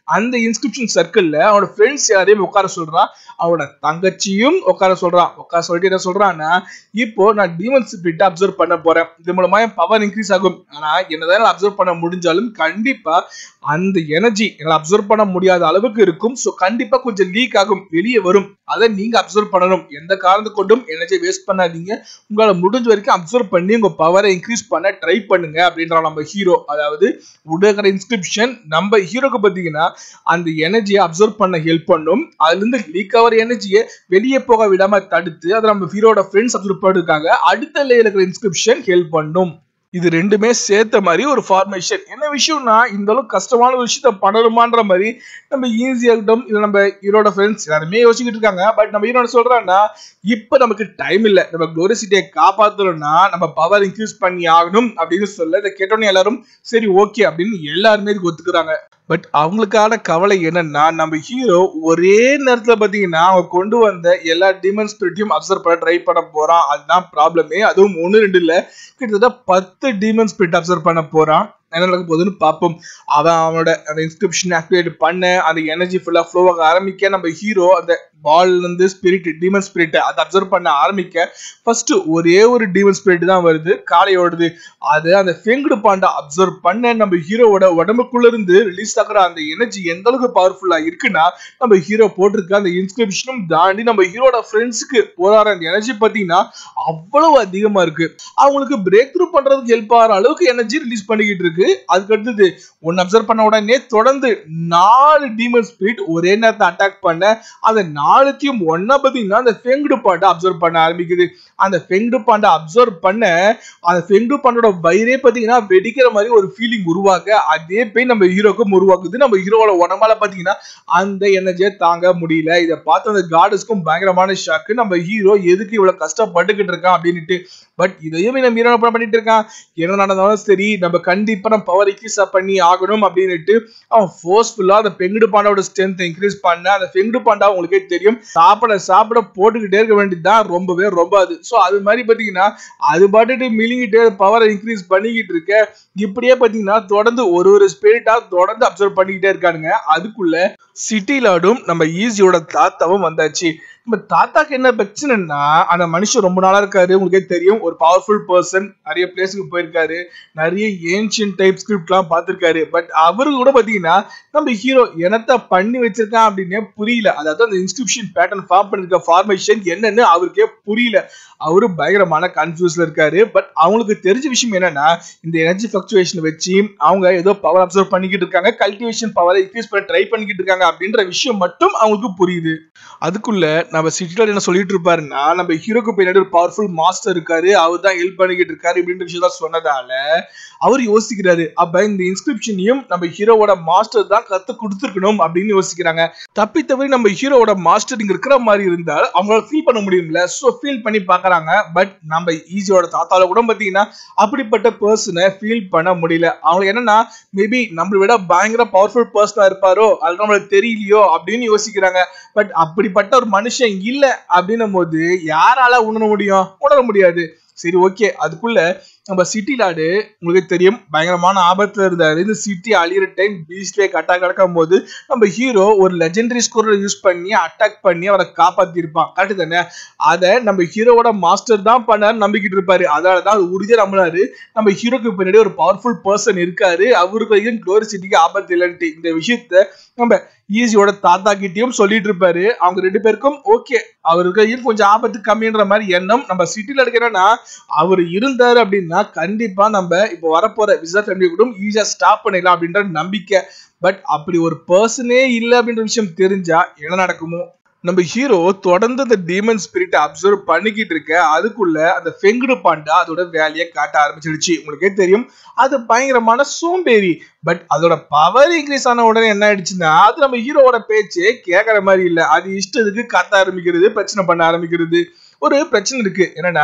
அந்த இன்ஸ்கிரிப்ஷன் சர்க்கிள்ல அவனோட ஃப்ரெண்ட்ஸ் யாரையும் உட்கார சொல்றான் அவனோட தங்கச்சியும் உட்கார சொல்றான் உட்கார சொல்லிட்டு என்ன சொல்றான்னா இப்போ நான் டீமன் ஸ்பிரிட் அப்சர்வ் பண்ண போறேன் இது மூலமா என் பவர் இன்க்ரீஸ் ஆகும் ஆனா என்னதான் அப்சர்வ் பண்ண முடிஞ்சாலும் கண்டிப்பா அந்த எனர்ஜி எங்களை அப்சர்வ் பண்ண முடியாத அளவுக்கு இருக்கும் ஸோ கண்டிப்பா கொஞ்சம் லீக் ஆகும் வெளியே வரும் அதை நீங்க அப்சர்வ் பண்ணணும் எந்த காரணத்தை கொண்டும் எனர்ஜி வேஸ்ட் பண்ணாதீங்க உங்களால முடிஞ்ச வரைக்கும் அப்சர்வ் பண்ணி உங்க பவரை இன்க்ரீஸ் பண்ண ட்ரை பண்ணுங்க அப்படின்ற நம்ம ஹீரோ அதாவது உடகர இன்ஸ்கிரிப்ஷன் நம்ம ஹீரோக்கு பார்த்தீங்கன்னா அந்த எனர்ஜியை அப்சர்வ் பண்ண ஹெல்ப் பண்ணும் அதுல இருந்து லீக் ஆகிற எனர்ஜியை வெளியே போக விடாம தடுத்து அதை நம்ம ஹீரோட ஃப்ரெண்ட்ஸ் அப்சர்வ் பண்ணுறதுக்காக அடுத்த லேயர் இருக்கிற இன்ஸ்கிரிப்ஷன் ஹெல்ப் பண்ணும் இது ரெண்டுமே சேர்த்த மாதிரி ஒரு ஃபார்மேஷன் என்ன விஷயம்னா இந்த அளவுக்கு கஷ்டமான ஒரு விஷயத்த பண்ணணுமான்ற மாதிரி நம்ம ஈஸியாகட்டும் இல்லை நம்ம ஹீரோட ஃப்ரெண்ட்ஸ் எல்லாருமே யோசிச்சுக்கிட்டு இருக்காங்க பட் நம்ம ஹீரோட சொல்றான்னா இப்போ நமக்கு டைம் இல்லை நம்ம குளோரிசிட்டியை காப்பாற்றணும்னா நம்ம பவர் இன்க்ரீஸ் பண்ணி ஆகணும் அப்படின்னு சொல்ல இதை கேட்டோன்னே எல்லாரும் சரி ஓகே அப்படின்னு எல்லாருமே இதுக்கு ஒத்துக்கிறாங்க பட் அவங்களுக்கான கவலை என்னன்னா நம்ம ஹீரோ ஒரே நேரத்துல பாத்தீங்கன்னா அவங்க கொண்டு வந்த எல்லா டிமன் ஸ்பிரிட்டையும் அப்சர்வ் பண்ண ட்ரை பண்ண போறான் அதுதான் ப்ராப்ளமே அதுவும் ஒன்று ரெண்டு இல்ல கிட்டத்தட்ட பத்து டீமன் ஸ்பிரிட் அப்சர்வ் பண்ண போறான் என்ன நடக்க போகுதுன்னு பார்ப்போம் அவன் அவனோட அந்த இன்ஸ்கிரிப்ஷன் ஆக்டிவேட் பண்ண அந்த எனர்ஜி ஃபுல்லா ஃப்ளோ ஆக ஆரம்பிக்க நம்ம ஹீரோ அந்த பால் இருந்து ஸ்பிரிட் டீமன் ஸ்பிரிட் அதை அப்சர்வ் பண்ண ஆரம்பிக்க ஃபர்ஸ்ட் ஒரே ஒரு டீமன் ஸ்பிரிட் தான் வருது காலையோடது அது அந்த ஃபெங்குடு பாண்டா அப்சர்வ் பண்ண நம்ம ஹீரோவோட உடம்புக்குள்ள இருந்து ரிலீஸ் ஆகுற அந்த எனர்ஜி எந்த அளவுக்கு பவர்ஃபுல்லா இருக்குன்னா நம்ம ஹீரோ போட்டிருக்க அந்த இன்ஸ்கிரிப்ஷனும் தாண்டி நம்ம ஹீரோட ஃப்ரெண்ட்ஸுக்கு போராடுற அந்த எனர்ஜி பார்த்தீங்கன்னா அவ்வளவு அதிகமா இருக்கு அவங்களுக்கு பிரேக் த்ரூ பண்றதுக்கு ஹெல்ப் ஆகிற அளவுக்கு எனர்ஜி ரிலீஸ் பண்ணிக்கிட்டு இருக்கு அதுக்கு அடுத்தது ஒன்னு அப்சர்வ் பண்ண உடனே தொடர்ந்து நாலு டீமன் ஸ்பிரிட் ஒரே நேரத்தை அட்டாக் பண்ண அந்த நாலுத்தையும் ஒன்னா பாத்தீங்கன்னா அந்த ஃபெங்குடு பாண்டை அப்சர்வ் பண்ண ஆரம்பிக்குது அந்த ஃபெங்குடு பாண்டை அப்சர்வ் பண்ண அந்த ஃபெங்குடு பாண்டோட வயிறே பாத்தீங்கன்னா வெடிக்கிற மாதிரி ஒரு ஃபீலிங் உருவாக்க அதே போய் நம்ம ஹீரோக்கும் உருவாக்குது நம்ம ஹீரோவோட உடம்பால பாத்தீங்கன்னா அந்த எனர்ஜியை தாங்க முடியல இதை பார்த்து அந்த கார்டஸ்க்கும் பயங்கரமான ஷாக்கு நம்ம ஹீரோ எதுக்கு இவ்வளவு கஷ்டப்பட்டுக்கிட்டு இருக்கான் அப்படின்னுட்டு பட் இதையும் நம்ம ஹீரோ பண்ணிட்டு இருக்கான் என்ன நடந்தாலும் சரி நம்ம கண்டிப்பா நம்ம பவர் இன்க்ரீஸ் பண்ணி ஆகணும் அப்படின்னுட்டு அவன் ஃபோர்ஸ்ஃபுல்லா அந்த பெங்குடு பாண்டாவோட ஸ்ட்ரென்த் இன்க்ரீஸ் பண்ண அந்த பெங்குடு பாண்டா உங்களுக்கே தெரியும் சாப்பிட சாப்பிட போட்டுக்கிட்டே இருக்க வேண்டியதுதான் ரொம்பவே ரொம்ப அது ஸோ அது மாதிரி பாத்தீங்கன்னா அது பாட்டுட்டு மிளிங்கிட்டு பவரை இன்க்ரீஸ் பண்ணிக்கிட்டு இருக்க இப்படியே பாத்தீங்கன்னா தொடர்ந்து ஒரு ஒரு ஸ்பிரிட்டா தொடர்ந்து அப்சர்வ் பண்ணிக்கிட்டே இருக்கானுங்க அதுக்குள்ள சிட்டிலாடும் நம்ம ஈஸியோட தாத்தாவும் வந்தாச்சு நம்ம தாத்தாக்கு என்ன பிரச்சனைன்னா அந்த மனுஷன் ரொம்ப நாளா இருக்காரு உங்களுக்கே தெரியும் ஒரு பவர்ஃபுல் பர்சன் நிறைய பிளேஸுக்கு போயிருக்காரு நிறைய ஏன்ஷியன் டைப் ஸ்கிரிப்ட்லாம் பார்த்துருக்காரு பட் அவரு கூட பாத்தீங்கன்னா நம்ம ஹீரோ என்னத்த பண்ணி வச்சிருக்கான் அப்படின்னே புரியல அதாவது அந்த இன்ஸ்கிரிப்ஷன் பேட்டர்ன் ஃபார்ம் பண்ணிருக்க ஃபார்மேஷன் என்னன்னு அவருக்கே புரியல அவரு பயங்கரமான கன்ஃபியூஸ்ல இருக்காரு பட் அவங்களுக்கு தெரிஞ்ச விஷயம் என்னன்னா இந்த எனர்ஜி ஃபிளக்சுவேஷன் வச்சு அவங்க ஏதோ பவர் அப்சர்வ் பண்ணிக்கிட்டு இருக்காங்க கல்டிவேஷன் பவரை இன்க்ரீஸ் பண்ண ட்ரை பண்ணிக்கிட்டு இருக்காங்க அப்படின்ற விஷயம் மட்டும் அவங்களுக்கு புரியுது அதுக்குள்ள நம்ம சிட்டில என்ன சொல்லிட்டு இருப்பாருன்னா நம்ம ஹீரோக்கு பின்னாடி ஒரு பவர்ஃபுல் மாஸ்டர் இருக்காரு அவர் தான் ஹெல்ப் பண்ணிக்கிட்டு இருக்காரு அப்படின்ற விஷயம் தான் சொன்னதால அவர் யோசிக்கிறாரு அப்ப இந்த இன்ஸ்கிரிப்ஷனையும் நம்ம ஹீரோவோட மாஸ்டர் தான் கத்து கொடுத்துருக்கணும் அப்படின்னு யோசிக்கிறாங்க தப்பி தவறி நம்ம ஹீரோவோட மாஸ்டர் இங்க இருக்கிற மாதிரி இருந்தால் அவங்களால ஃபீல் பண்ண முடியும்ல ஸோ ஃபீல் பண்ணி பாக்குறாங்க பட் நம்ம ஈஸியோட தாத்தால கூட பாத்தீங்கன்னா அப்படிப்பட்ட பர்சனை ஃபீல் பண்ண முடியல அவங்களுக்கு என்னன்னா மேபி நம்மளை விட பயங்கர பவர்ஃபுல் பர்சனா இருப்பாரோ அது நம்மளுக்கு தெரியலையோ அப்படின்னு யோசிக்கிறாங்க பட் அப்படிப்பட்ட ஒரு மனுஷன் இல்ல அப்படின்னும் போது யாரால உணர முடியும் உணர முடியாது சரி ஓகே அதுக்குள்ள நம்ம சிட்டி லாடு உங்களுக்கு தெரியும் பயங்கரமான ஆபத்துல இருந்தாரு இந்த சிட்டி அழியிற டைம் பீஸ்ட் வேக் அட்டாக் நடக்கும் போது நம்ம ஹீரோ ஒரு லெஜெண்டரி ஸ்கோரை யூஸ் பண்ணி அட்டாக் பண்ணி அவரை காப்பாத்திருப்பான் கரெக்ட் தானே அதை நம்ம ஹீரோவோட மாஸ்டர் தான் பண்ணாரு நம்பிக்கிட்டு இருப்பாரு அதனால தான் அது உறுதியா நம்பினாரு நம்ம ஹீரோக்கு பின்னாடி ஒரு பவர்ஃபுல் பர்சன் இருக்காரு அவருக்கு வரைக்கும் க்ளோரி சிட்டிக்கு ஆபத்து இல்லைன்ட்டு இந்த விஷயத்த நம்ம ஈஸியோட தாத்தா கிட்டயும் சொல்லிட்டு இருப்பாரு அவங்க ரெண்டு பேருக்கும் ஓகே அவருக்கு கையில் கொஞ்சம் ஆபத்து கம்மின்ற மாதிரி எண்ணம் நம்ம சிட்டில இருக்கிறேன்னா அவர் இருந்தாரு அப்படின்னா கண்டிப்பா நம்ம இப்போ வரப்போற விசா ஃபேமிலி கூட ஈஸியா ஸ்டாப் பண்ணிடலாம் அப்படின்ற நம்பிக்கை பட் அப்படி ஒரு பர்சனே இல்லை அப்படின்ற விஷயம் தெரிஞ்சா என்ன நடக்குமோ நம்ம ஹீரோ தொடர்ந்து அந்த டீமன் ஸ்பிரிட்டை அப்சர்வ் பண்ணிக்கிட்டு இருக்க அதுக்குள்ள அந்த ஃபெங்குடு பாண்டா அதோட வேலையை காட்ட ஆரம்பிச்சிடுச்சு உங்களுக்கே தெரியும் அது பயங்கரமான சோம்பேறி பட் அதோட பவர் இன்க்ரீஸ் ஆன உடனே என்ன ஆயிடுச்சுன்னா அது நம்ம ஹீரோவோட பேச்சே கேட்கற மாதிரி இல்லை அது இஷ்டத்துக்கு கத்த ஆரம்பிக்கிறது பிரச்சனை பண்ண ஆரம்பிக்கிறது ஒரு பிரச்சனை இருக்கு என்னன்னா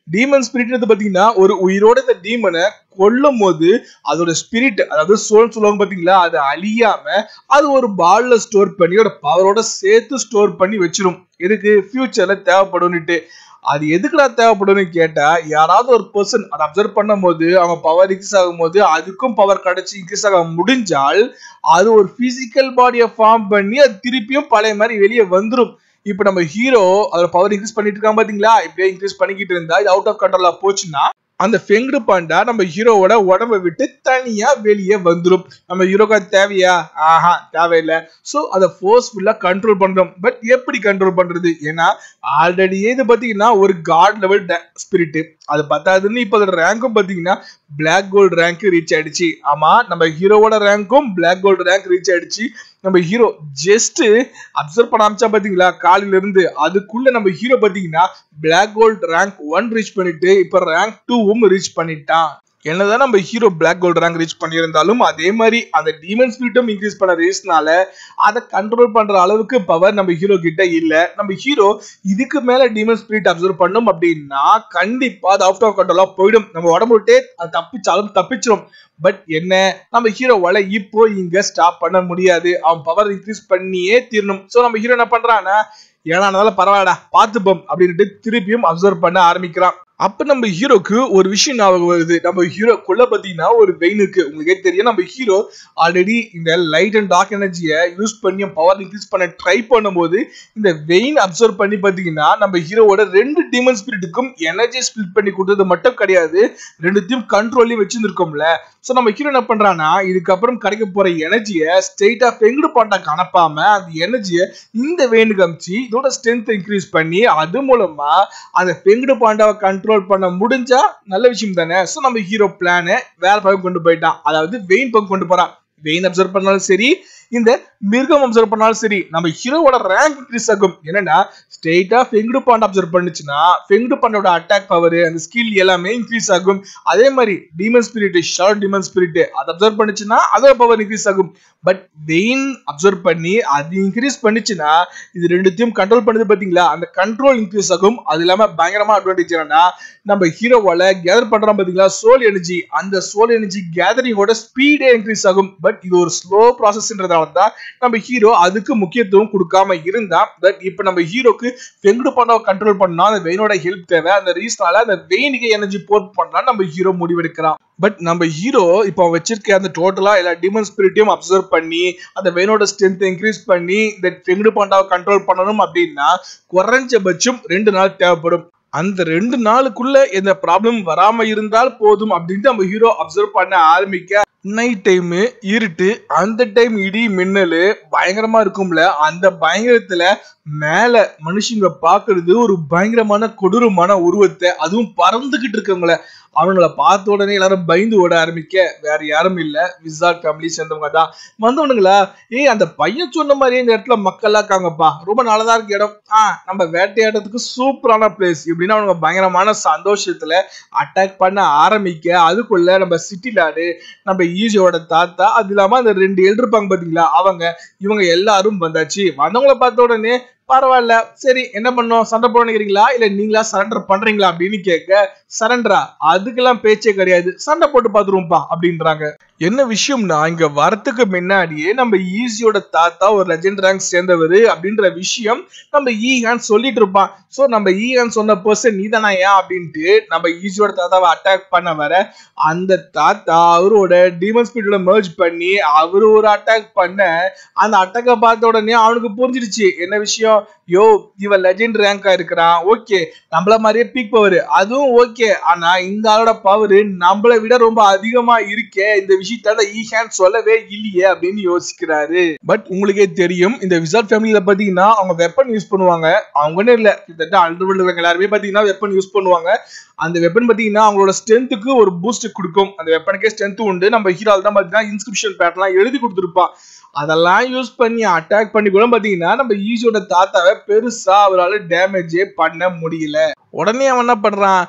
டீமன் ஸ்பிரிட் பாத்தீங்கன்னா ஒரு உயிரோட இந்த டீமனை கொல்லும் போது அதோட ஸ்பிரிட் அதாவது சோல் சொல்லுவாங்க பாத்தீங்களா அது அழியாம அது ஒரு பால்ல ஸ்டோர் பண்ணி ஒரு பவரோட சேர்த்து ஸ்டோர் பண்ணி வச்சிரும் எதுக்கு ஃபியூச்சர்ல தேவைப்படும்னுட்டு அது எதுக்குடா தேவைப்படும்னு கேட்டா யாராவது ஒரு பர்சன் அதை அப்சர்வ் பண்ணும் போது அவங்க பவர் இன்க்ரீஸ் ஆகும் போது அதுக்கும் பவர் கிடைச்சி இன்க்ரீஸ் ஆக முடிஞ்சால் அது ஒரு பிசிக்கல் பாடியை ஃபார்ம் பண்ணி அது திருப்பியும் பழைய மாதிரி வெளியே வந்துடும் இப்போ நம்ம ஹீரோ அதோட பவர் இன்க்ரீஸ் பண்ணிட்டு இருக்கான் பாத்தீங்களா இப்படியே இன்க்ரீஸ் பண்ணிக்கிட்டு இருந்தா இது அவுட் ஆஃப் கண்ட்ரோலா போச்சுன்னா அந்த ஃபெங்டு பாண்டா நம்ம ஹீரோவோட உடம்ப விட்டு தனியா வெளியே வந்துடும் நம்ம ஹீரோக்கு அது தேவையா ஆஹா தேவையில்லை ஸோ அதை ஃபோர்ஸ்ஃபுல்லா கண்ட்ரோல் பண்றோம் பட் எப்படி கண்ட்ரோல் பண்றது ஏன்னா ஆல்ரெடியே இது பாத்தீங்கன்னா ஒரு காட் லெவல் ஸ்பிரிட் அது பத்தாதுன்னு இப்போ அதோட ரேங்க்கும் பாத்தீங்கன்னா பிளாக் கோல்டு ரேங்க் ரீச் ஆயிடுச்சு ஆமா நம்ம ஹீரோவோட ரேங்க்கும் பிளாக் கோல்டு ரேங்க் ரீச் ஆயிடுச்சு நம்ம ஹீரோ ஜஸ்ட் அப்சர்வ் பண்ண ஆரம்பிச்சா பாத்தீங்களா காலையில இருந்து அதுக்குள்ள நம்ம ஹீரோ பாத்தீங்கன்னா black gold rank one reach பண்ணிட்டு இப்ப ரேங்க் டூவும் ரீச் பண்ணிட்டான் என்னதான் நம்ம hero black gold rank reach பண்ணியிருந்தாலும் அதே மாதிரி அந்த டீமன் ஸ்பீட்டும் இன்க்ரீஸ் பண்ண ரேஸ்னால அதை கண்ட்ரோல் பண்ற அளவுக்கு பவர் நம்ம ஹீரோ கிட்ட இல்ல நம்ம ஹீரோ இதுக்கு மேல டீமன் ஸ்பிரிட் அப்சர்வ் பண்ணும் அப்படின்னா கண்டிப்பா அது அவுட் ஆஃப் கண்ட்ரோலா போயிடும் நம்ம உடம்பு விட்டே அது தப்பிச்சாலும் தப்பிச்சிடும் பட் என்ன நம்ம ஹீரோவால இப்போ இங்க ஸ்டாப் பண்ண முடியாது அவன் பவர் இன்க்ரீஸ் பண்ணியே தீரணும் சோ நம்ம ஹீரோ என்ன பண்றான்னா ஏன்னா பரவாயில்லடா பார்த்துப்போம் அப்படின்ட்டு திருப்பியும் அப்சர்வ் பண்ண ஆரம்பிக்கிறான் அப்ப நம்ம ஹீரோக்கு ஒரு விஷயம் ஞாபகம் வருது நம்ம ஹீரோக்குள்ள பாத்தீங்கன்னா ஒரு வெயின் இருக்கு உங்களுக்கே தெரியும் நம்ம ஹீரோ ஆல்ரெடி இந்த லைட் அண்ட் டார்க் எனர்ஜியை யூஸ் பண்ணி பவர் இன்க்ரீஸ் பண்ண ட்ரை பண்ணும்போது இந்த வெயின் அப்சர்வ் பண்ணி பாத்தீங்கன்னா நம்ம ஹீரோவோட ரெண்டு டீமன் ஸ்பிரிட்டுக்கும் எனர்ஜி ஸ்பிளிட் பண்ணி கொடுத்தது மட்டும் கிடையாது ரெண்டுத்தையும் கண்ட்ரோல்லையும் வச்சிருந்திருக்கோம்ல ஸோ நம்ம ஹீரோ என்ன பண்றான்னா இதுக்கப்புறம் கிடைக்க போற எனர்ஜியை ஸ்ட்ரெயிட்டா பெங்குடு பாண்டாக்கு அனுப்பாம அந்த எனர்ஜியை இந்த வெயினுக்கு அமிச்சு இதோட ஸ்ட்ரென்த் இன்க்ரீஸ் பண்ணி அது மூலமா அந்த பெங்குடு பாண்டாவை கண்ட்ரோல் பண்ண முடிஞ்சா நல்ல விஷயம் தானே ஸோ நம்ம ஹீரோ பிளானை வேற பக்கம் கொண்டு போயிட்டான் அதாவது வெயின் பக்கம் கொண்டு போறான் வெயின் அப்சர்வ் பண்ணாலும் சரி இந்த மிருகம் அப்சர்வ் பண்ணாலும் சரி நம்ம ஹீரோவோட ரேங்க் இன்க்ரீஸ் ஆகும் என்னன்னா ஸ்ட்ரெயிட்டா ஃபெங்டு பாண்ட் அப்சர்வ் பண்ணுச்சுன்னா ஃபெங்டு பாண்டோட அட்டாக் பவர் அந்த ஸ்கில் எல்லாமே இன்க்ரீஸ் ஆகும் அதே மாதிரி demon spirit shard demon spirit அதை அப்சர்வ் பண்ணுச்சுன்னா அதோட பவர் இன்க்ரீஸ் ஆகும் பட் வெயின் அப்சர்வ் பண்ணி அது இன்க்ரீஸ் பண்ணுச்சுன்னா இது ரெண்டுத்தையும் கண்ட்ரோல் பண்ணுது பாத்தீங்களா அந்த கண்ட்ரோல் இன்க்ரீஸ் ஆகும் அது இல்லாம பயங்கரமா அட்வான்டேஜ் என்னன்னா நம்ம ஹீரோவால கேதர் பண்றோம் பாத்தீங்களா சோல் எனர்ஜி அந்த சோல் எனர்ஜி கேதரிங்கோட ஸ்பீடே இன்க்ரீஸ் ஆகும் பட் இது ஒரு ஸ்லோ ப்ராசஸ்ன்றதால தான் நம்ம ஹீரோ அதுக்கு முக்கியத்துவம் கொடுக்காம இருந்தா பட் இப்ப நம்ம ஹீரோக்கு வெங்குடு பாண்டாவை கண்ட்ரோல் பண்ணா அந்த வெயினோட ஹெல்ப் தேவை அந்த ரீசனால அந்த வெயினுக்கு எனர்ஜி போர்ட் பண்ணலாம் நம்ம ஹீரோ முடிவெடுக்கிறான் பட் நம்ம ஹீரோ இப்போ வச்சிருக்க அந்த டோட்டலா எல்லா டிமன் ஸ்பிரிட்டையும் அப்சர்வ் பண்ணி அந்த வெயினோட ஸ்ட்ரென்த் இன்க்ரீஸ் பண்ணி இந்த வெங்குடு பாண்டாவை கண்ட்ரோல் பண்ணணும் அப்படின்னா குறைஞ்சபட்சம் ரெண்டு நாள் தேவைப்படும் அந்த ரெண்டு நாளுக்குள்ள எந்த ப்ராப்ளம் வராம இருந்தால் போதும் அப்படின்ட்டு நம்ம ஹீரோ அப்சர்வ் பண்ண ஆரம்பிக்க நைட் டைம் இருட்டு அந்த டைம் இடி மின்னல் பயங்கரமா இருக்கும்ல அந்த பயங்கரத்துல மேல மனுஷங்க பாக்குறது ஒரு பயங்கரமான கொடூரமான உருவத்தை அதுவும் பறந்துகிட்டு இருக்கவங்கள அவங்கள பார்த்த உடனே எல்லாரும் பயந்து ஓட ஆரம்பிக்க வேற யாரும் இல்ல விசார்ட் ஃபேமிலி சேர்ந்தவங்க தான் வந்தவனுங்களா ஏய் அந்த பையன் சொன்ன மாதிரியே இந்த இடத்துல மக்கள்லாம் இருக்காங்கப்பா ரொம்ப நல்லதா இருக்கு இடம் ஆ நம்ம வேட்டையாடுறதுக்கு சூப்பரான பிளேஸ் இப்படின்னு அவங்க பயங்கரமான சந்தோஷத்துல அட்டாக் பண்ண ஆரம்பிக்க அதுக்குள்ள நம்ம சிட்டி லாடு நம்ம ஈஜியோட தாத்தா அது இல்லாம அந்த ரெண்டு எல் இருப்பாங்க பாத்தீங்களா அவங்க இவங்க எல்லாரும் வந்தாச்சு வந்தவங்கள பார்த்த உடனே பரவாயில்ல சரி என்ன பண்ணோம் சண்டை போட நினைக்கிறீங்களா இல்ல நீங்களா சரண்டர் பண்றீங்களா அப்படின்னு கேட்க சரண்டரா அதுக்கெல்லாம் பேச்சே கிடையாது சண்டை போட்டு பாத்துருவோம்ப்பா அப்படின்றாங்க என்ன விஷயம்னா இங்க வரத்துக்கு முன்னாடியே நம்ம ஈஸியோட தாத்தா ஒரு லெஜெண்ட் ரேங்க் சேர்ந்தவர் அப்படின்ற விஷயம் நம்ம ஈஹான் சொல்லிட்டு இருப்பான் சோ நம்ம ஈஹான் சொன்ன பர்சன் நீதானா ஏன் அப்படின்ட்டு நம்ம ஈஸியோட தாத்தாவை அட்டாக் பண்ண வர அந்த தாத்தா அவரோட டீமன் ஸ்பீடோட merge பண்ணி அவரு ஒரு அட்டாக் பண்ண அந்த அட்டாக்கை பார்த்த உடனே அவனுக்கு புரிஞ்சிடுச்சு என்ன விஷயம் யோ இவன் லெஜெண்ட் ரேங்கா இருக்கிறான் ஓகே நம்மள மாதிரியே பீக் பவர் அதுவும் ஓகே ஆனா இந்த ஆளோட பவர் நம்மளை விட ரொம்ப அதிகமா இருக்கே இந்த விஷயத்த ஈஹேன் சொல்லவே இல்லையே அப்படின்னு யோசிக்கிறாரு பட் உங்களுக்கே தெரியும் இந்த விசார்ட் ஃபேமிலியில பாத்தீங்கன்னா அவங்க வெப்பன் யூஸ் பண்ணுவாங்க அவங்கன்னு இல்ல கிட்டத்தட்ட அல்ட்ரபிள் எல்லாருமே பாத்தீங்கன்னா வெப்பன் யூஸ் பண்ணுவாங்க அந்த வெப்பன் பாத்தீங்கன்னா அவங்களோட ஸ்ட்ரென்த்துக்கு ஒரு பூஸ்ட் கொடுக்கும் அந்த வெப்பனுக்கே ஸ்ட்ரென்த் உண்டு நம்ம ஹீரோல் தான் பாத்தீங்கன்னா இன்ஸ்கிரிப்ஷன் பேட்லாம் எழுதி கொடுத்துருப்பான் அதெல்லாம் யூஸ் பண்ணி அட்டாக் பண்ணி கூட பாத்தீங்கன்னா நம்ம ஈஸியோட தாத்தாவை பெருசா அவரால் டேமேஜே பண்ண முடியல உடனே அவன் என்ன பண்றான் நீ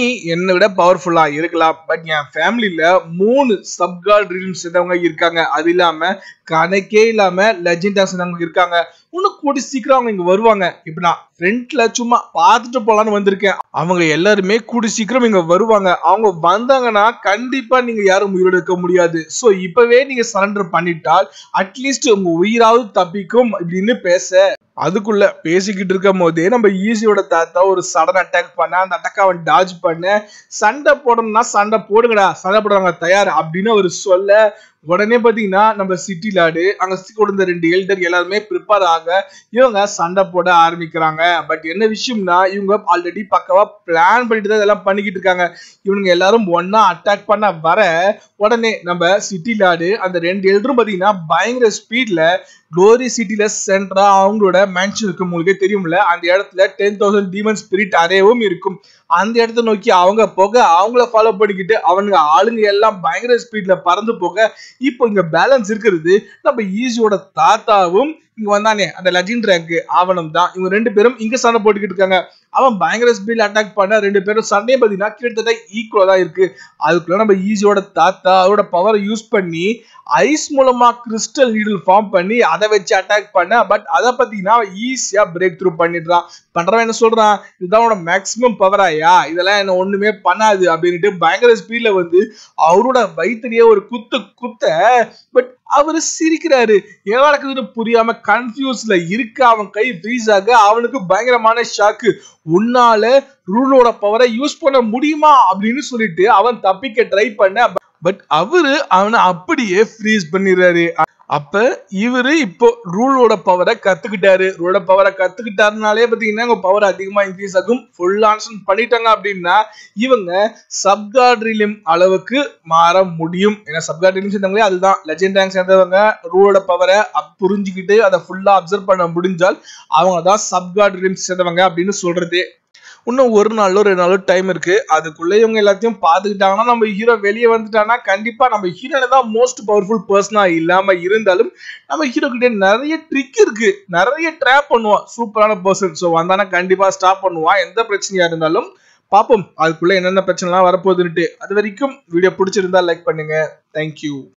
என்னை விட பவர்ஃபுல்லா இருக்கலாம் பட் என் ஃபேமிலியில மூணு சப்காட் ரிலிம் சேர்ந்தவங்க இருக்காங்க அது இல்லாம கணக்கே இல்லாம லெஜெண்டா சேர்ந்தவங்க இருக்காங்க இன்னும் கூடி சீக்கிரம் அவங்க இங்க வருவாங்க இப்ப நான் ஃப்ரண்ட்ல சும்மா பார்த்துட்டு போலான்னு வந்திருக்கேன் அவங்க எல்லாருமே கூடி சீக்கிரம் இங்க வருவாங்க அவங்க வந்தாங்கன்னா கண்டிப்பா நீங்க யாரும் உயிரோட இருக்க முடியாது சோ இப்பவே நீங்க சரண்டர் பண்ணிட்டால் அட்லீஸ்ட் உங்க உயிராவது தப்பிக்கும் அப்படின்னு பேச அதுக்குள்ள பேசிக்கிட்டு இருக்கும் போதே நம்ம ஈஸியோட தாத்தா ஒரு சடன் அட்டாக் பண்ண அந்த அட்டாக் அவன் டாஜ் பண்ண சண்டை போடணும்னா சண்டை போடுங்கடா சண்டை போடுறாங்க தயார் அப்படின்னு அவர் சொல்ல உடனே பாத்தீங்கன்னா நம்ம சிட்டி லாடு அங்க கொடுத்த ரெண்டு எல்டர் எல்லாருமே ப்ரிப்பேர் ஆக இவங்க சண்டை போட ஆரம்பிக்கிறாங்க பட் என்ன விஷயம்னா இவங்க ஆல்ரெடி பக்கவா பிளான் பண்ணிட்டு தான் இதெல்லாம் பண்ணிக்கிட்டு இருக்காங்க இவனுங்க எல்லாரும் ஒன்னா அட்டாக் பண்ண வர உடனே நம்ம சிட்டி லாடு அந்த ரெண்டு எல்டரும் பாத்தீங்கன்னா பயங்கர ஸ்பீட்ல க்ளோரி சிட்டில சென்ட்ரா அவங்களோட மேன்ஷன் இருக்கும் உங்களுக்கே தெரியும்ல அந்த இடத்துல டென் தௌசண்ட் டீமன் ஸ்பிரிட் அரேவும் இருக்கும் அந்த இடத்த நோக்கி அவங்க போக அவங்கள ஃபாலோ பண்ணிக்கிட்டு அவனுங்க ஆளுங்க எல்லாம் பயங்கர ஸ்பீட்ல பறந்து போக இப்போ இங்க பேலன்ஸ் இருக்கிறது நம்ம ஈஸியோட தாத்தாவும் இங்க வந்தானே அந்த லெஜண்ட் ரேங்க் அவனும் தான் இவங்க ரெண்டு பேரும் இங்க சண்டை போட்டுக்கிட்டு இருக்காங்க அவன் பயங்கர ஸ்பீட்ல அட்டாக் பண்ண ரெண்டு பேரும் சண்டையை பார்த்தீங்கன்னா கிட்டத்தட்ட ஈக்குவலா தான் இருக்கு அதுக்குள்ள நம்ம ஈஸியோட தாத்தா அவரோட பவரை யூஸ் பண்ணி ஐஸ் மூலமா கிறிஸ்டல் நீடில் ஃபார்ம் பண்ணி அதை வச்சு அட்டாக் பண்ண பட் அதை பார்த்தீங்கன்னா ஈஸியா பிரேக் த்ரூ பண்ணிடுறான் பண்றவன் என்ன சொல்றான் இதுதான் உனோட மேக்சிமம் பவராயா இதெல்லாம் என்ன ஒண்ணுமே பண்ணாது அப்படின்ட்டு பயங்கர ஸ்பீட்ல வந்து அவரோட வயிற்றுலயே ஒரு குத்து குத்த பட் அவரு சிரிக்கிறாரு என்ன நடக்குதுன்னு புரியாம கன்ஃபியூஸ்ல இருக்க அவன் கை ஃப்ரீஸ் ஆக அவனுக்கு பயங்கரமான ஷாக்கு உன்னால ரூலோட பவரை யூஸ் பண்ண முடியுமா அப்படின்னு சொல்லிட்டு அவன் தப்பிக்க ட்ரை பண்ண பட் அவரு அவனை அப்படியே ஃப்ரீஸ் பண்ணிடுறாரு அப்ப இவரு இப்போ ரூலோட பவரை கத்துக்கிட்டாரு ரூலோட பவரை கத்துக்கிட்டாருனாலே பாத்தீங்கன்னா உங்க பவர் அதிகமா இன்க்ரீஸ் ஆகும் ஃபுல் ஆன்சன் பண்ணிட்டாங்க அப்படின்னா இவங்க சப்காட் ரிலிம் அளவுக்கு மாற முடியும் ஏன்னா சப்காட் ரிலிம் சேர்ந்தவங்களே அதுதான் லெஜெண்ட் ரேங்க் சேர்ந்தவங்க ரூலோட பவரை புரிஞ்சுக்கிட்டு அதை ஃபுல்லா அப்சர்வ் பண்ண முடிஞ்சால் அவங்க தான் சப்காட் ரிலிம் சேர்ந்தவங்க அப்படின்னு சொல்றதே இன்னும் ஒரு நாளோ ரெண்டு நாளோ டைம் இருக்கு அதுக்குள்ள இவங்க எல்லாத்தையும் பார்த்துக்கிட்டாங்கன்னா நம்ம ஹீரோ வெளியே வந்துட்டாங்கன்னா கண்டிப்பா நம்ம ஹீரோனை தான் மோஸ்ட் பவர்ஃபுல் பர்சனா இல்லாம இருந்தாலும் நம்ம ஹீரோ கிட்ட நிறைய ட்ரிக் இருக்கு நிறைய ட்ராப் பண்ணுவான் சூப்பரான பர்சன் ஸோ வந்தானா கண்டிப்பா ஸ்டாப் பண்ணுவான் எந்த பிரச்சனையா இருந்தாலும் பார்ப்போம் அதுக்குள்ள என்னென்ன பிரச்சனைலாம் வரப்போகுதுன்ட்டு அது வரைக்கும் வீடியோ பிடிச்சிருந்தா லைக் பண்ணுங்க தேங்க்யூ